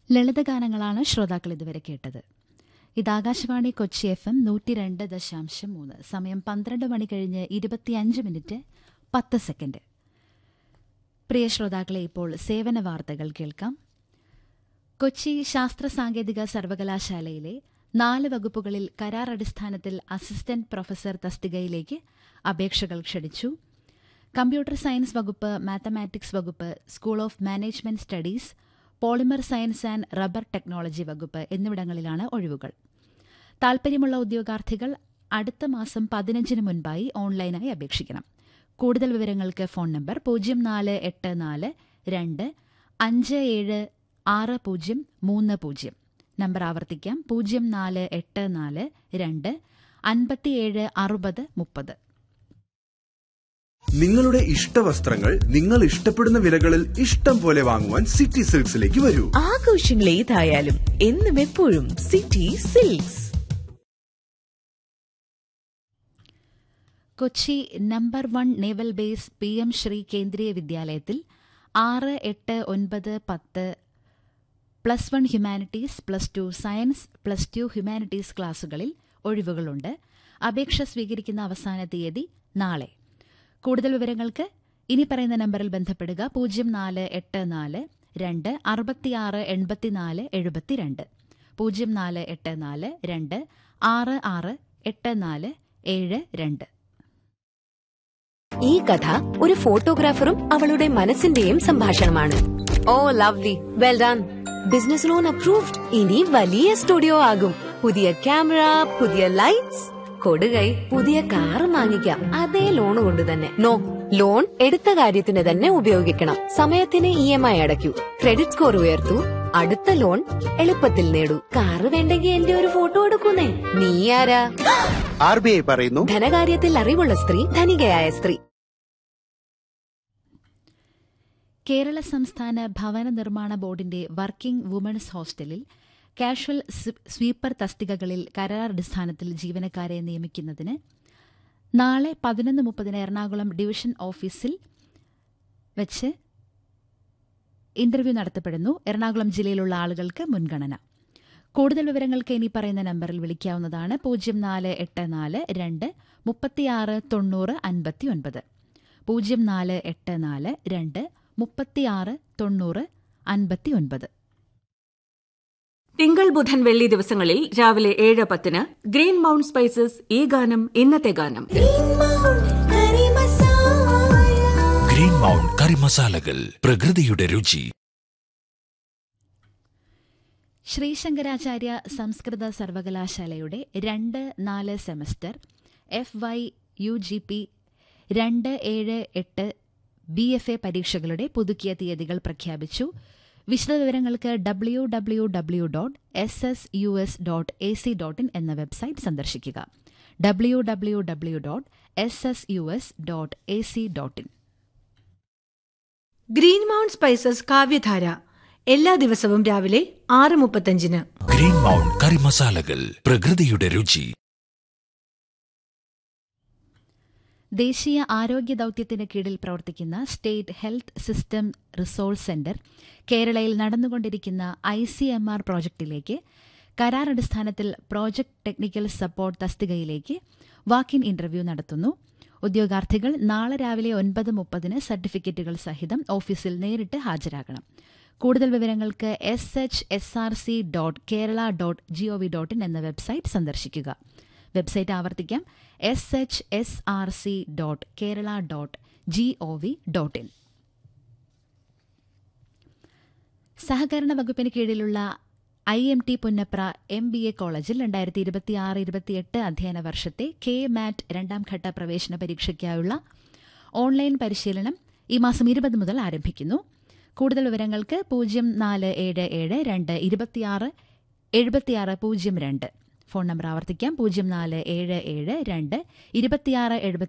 ലളിതഗാനങ്ങളാണ് ശ്രോതാക്കൾ ഇതുവരെ കേട്ടത് ഇത് ആകാശവാണി കൊച്ചി എഫ് എം നൂറ്റി രണ്ട് ദശാംശം മൂന്ന് സമയം പന്ത്രണ്ട് മണി കഴിഞ്ഞ് ഇരുപത്തിയഞ്ച് മിനിറ്റ് പത്ത് സെക്കൻഡ് പ്രിയ ശ്രോതാക്കളെ ഇപ്പോൾ സേവന വാർത്തകൾ കേൾക്കാം കൊച്ചി ശാസ്ത്ര സാങ്കേതിക സർവകലാശാലയിലെ നാല് വകുപ്പുകളിൽ കരാർ അടിസ്ഥാനത്തിൽ അസിസ്റ്റന്റ് പ്രൊഫസർ തസ്തികയിലേക്ക് അപേക്ഷകൾ ക്ഷണിച്ചു കമ്പ്യൂട്ടർ സയൻസ് വകുപ്പ് മാത്തമാറ്റിക്സ് വകുപ്പ് school of management studies polymer science and rubber technology വകുപ്പ് എന്നിവിടങ്ങളിലാണ് ഒഴിവുകൾ താൽപര്യമുള്ള ഉദ്യോഗാർത്ഥികൾ അടുത്ത മാസം പതിനഞ്ചിന് മുൻപായി ഓൺലൈനായി അപേക്ഷിക്കണം കൂടുതൽ വിവരങ്ങൾക്ക് ഫോൺ നമ്പർ പൂജ്യം നാല് എട്ട് നാല് രണ്ട് അഞ്ച് ഏഴ് ആറ് പൂജ്യം മൂന്ന് പൂജ്യം നമ്പർ ആവർത്തിക്കാം പൂജ്യം നാല് എട്ട് നാല് രണ്ട് അൻപത്തിയേഴ് അറുപത് മുപ്പത് നിങ്ങളുടെ ഇഷ്ടവസ്ത്രങ്ങൾ നിങ്ങൾ ഇഷ്ടപ്പെടുന്ന വിലകളിൽ ഇഷ്ടം പോലെ വാങ്ങുവാൻ സിറ്റി സിൽക്സിലേക്ക് വരൂ ആഘോഷങ്ങൾ ഏതായാലും എന്നും എപ്പോഴും City Silks Kochi number one naval base P M Shri Kendriya വിദ്യാലയത്തിൽ ആറ് എട്ട് ഒൻപത് പത്ത് plus one humanities plus two science plus two humanities ക്ലാസുകളിൽ ഒഴിവുകളുണ്ട് അപേക്ഷ സ്വീകരിക്കുന്ന അവസാന തീയതി നാളെ കൂടുതൽ വിവരങ്ങൾക്ക് ഇനി പറയുന്ന നമ്പറിൽ ബന്ധപ്പെടുക പൂജ്യം നാല് എട്ട് നാല് രണ്ട് അറുപത്തിയാറ് എൺപത്തിനാല് എഴുപത്തിരണ്ട് പൂജ്യം നാല് എട്ട് നാല് രണ്ട് ആറ് ആറ് എട്ട് നാല് ഏഴ് രണ്ട് ഈ കഥ ഒരു ഫോട്ടോഗ്രാഫറും അവളുടെ മനസ്സിന്റെയും സംഭാഷണമാണ് oh lovely well done business loan approved ഇനി വലിയ സ്റ്റുഡിയോ ആകും പുതിയ ക്യാമറ പുതിയ ലൈറ്റ്സ് കൊടുകൈ പുതിയ കാറ് വാങ്ങിക്കാം അതേ ലോൺ കൊണ്ട് തന്നെ നോ ലോൺ എടുത്ത കാര്യത്തിന് തന്നെ ഉപയോഗിക്കണം സമയത്തിന് ഇ എം ഐ അടയ്ക്കൂ ക്രെഡിറ്റ് സ്കോർ ഉയർത്തൂ അടുത്ത ലോൺ എളുപ്പത്തിൽ നേടൂ കാറ് വേണ്ടെങ്കിൽ എന്റെ ഒരു ഫോട്ടോ എടുക്കുന്നേ നീ ആരാ ആർ ബി ഐ പറയുന്നു ധനകാര്യത്തിൽ അറിവുള്ള സ്ത്രീ ധനികയായ സ്ത്രീ കേരള സംസ്ഥാന ഭവന നിർമ്മാണ ബോർഡിന്റെ വർക്കിംഗ് വുമൺസ് ഹോസ്റ്റലിൽ കാഷ്വൽ സ്- സ്വീപ്പർ തസ്തികകളിൽ കരാറടിസ്ഥാനത്തിൽ ജീവനക്കാരെ നിയമിക്കുന്നതിന് നാളെ പതിനൊന്ന് മുപ്പതിന് എറണാകുളം ഡിവിഷൻ ഓഫീസിൽ വെച്ച് ഇന്റർവ്യൂ നടത്തപ്പെടുന്നു എറണാകുളം ജില്ലയിലുള്ള ആളുകൾക്ക് മുൻഗണന കൂടുതൽ വിവരങ്ങൾക്ക് ഇനി പറയുന്ന നമ്പറിൽ വിളിക്കാവുന്നതാണ് പൂജ്യം നാല് എട്ട് നാല് രണ്ട് മുപ്പത്തിയാറ് തൊണ്ണൂറ് അൻപത്തി ഒൻപത് പൂജ്യം നാല് എട്ട് നാല് രണ്ട് മുപ്പത്തിയാറ് തൊണ്ണൂറ് അൻപത്തി ഒൻപത് തിങ്കൾ ബുധൻ വെള്ളി ദിവസങ്ങളിൽ രാവിലെ ഏഴ് പത്തിന് ഗ്രീൻ മൗണ്ട് സ്പൈസസ് ഈ ഗാനം ഇന്നത്തെ ഗാനം ഗ്രീൻ മൗണ്ട് കറി മസാലകൾ പ്രകൃതിയുടെ രുചി ശ്രീശങ്കരാചാര്യ സംസ്കൃത സർവകലാശാലയുടെ രണ്ട് നാല് semester F Y U G P രണ്ട് ഏഴ് എട്ട് ബി എഫ് എ പരീക്ഷകളുടെ പുതുക്കിയ തീയതികൾ പ്രഖ്യാപിച്ചു വിശദവിവരങ്ങൾക്ക് W W W dot S S U S dot A C dot in എന്ന വെബ്സൈറ്റ് സന്ദർശിക്കുക W W W dot S S U S dot A C dot in Green Mount Spices Kavyadhara എല്ലാ ദിവസവും രാവിലെ ആറ് മുപ്പത്തഞ്ചിന് ഗ്രീൻ മൗണ്ട് കറി മസാലകൾ പ്രകൃതിയുടെ രുചി ദേശീയ ആരോഗ്യ ദൌത്യത്തിന് കീഴിൽ പ്രവർത്തിക്കുന്ന State Health System Resource Centre കേരളയിൽ നടന്നുകൊണ്ടിരിക്കുന്ന ഐ സി എം ആർ പ്രോജക്റ്റിലേക്ക് കരാർ അടിസ്ഥാനത്തിൽ പ്രോജക്ട് ടെക്നിക്കൽ സപ്പോർട്ട് തസ്തികയിലേക്ക് വാക്കിൻ ഇന്റർവ്യൂ നടത്തുന്നു ഉദ്യോഗാർത്ഥികൾ നാളെ രാവിലെ ഒൻപത് മുപ്പതിന് സർട്ടിഫിക്കറ്റുകൾ സഹിതം ഓഫീസിൽ നേരിട്ട് ഹാജരാകണം കൂടുതൽ വിവരങ്ങൾക്ക് S H S R C dot Kerala dot GOV dot in എന്ന വെബ്സൈറ്റ് സന്ദർശിക്കുക വെബ്സൈറ്റ് ആവർത്തിക്കാം S H S R C dot Kerala dot G O V dot in സഹകരണ വകുപ്പിന് കീഴിലുള്ള I M T Punnapra M B A കോളേജിൽ രണ്ടായിരത്തി ഇരുപത്തിയാറ് ഇരുപത്തിയെട്ട് അധ്യയന വർഷത്തെ കെ മാറ്റ് രണ്ടാം ഘട്ട പ്രവേശന പരീക്ഷയ്ക്കായുള്ള ഓൺലൈൻ പരിശീലനം ഈ മാസം ഇരുപത് മുതൽ ആരംഭിക്കുന്നു കൂടുതൽ വിവരങ്ങൾക്ക് പൂജ്യം നാല് ഏഴ് ഏഴ് രണ്ട് ഇരുപത്തിയാറ് എഴുപത്തിയാറ് പൂജ്യം രണ്ട് ഫോൺ നമ്പർ ആവർത്തിക്കാം പൂജ്യം നാല് ഏഴ് ഏഴ് രണ്ട് ഇരുപത്തിയാറ് എഴുപത്തി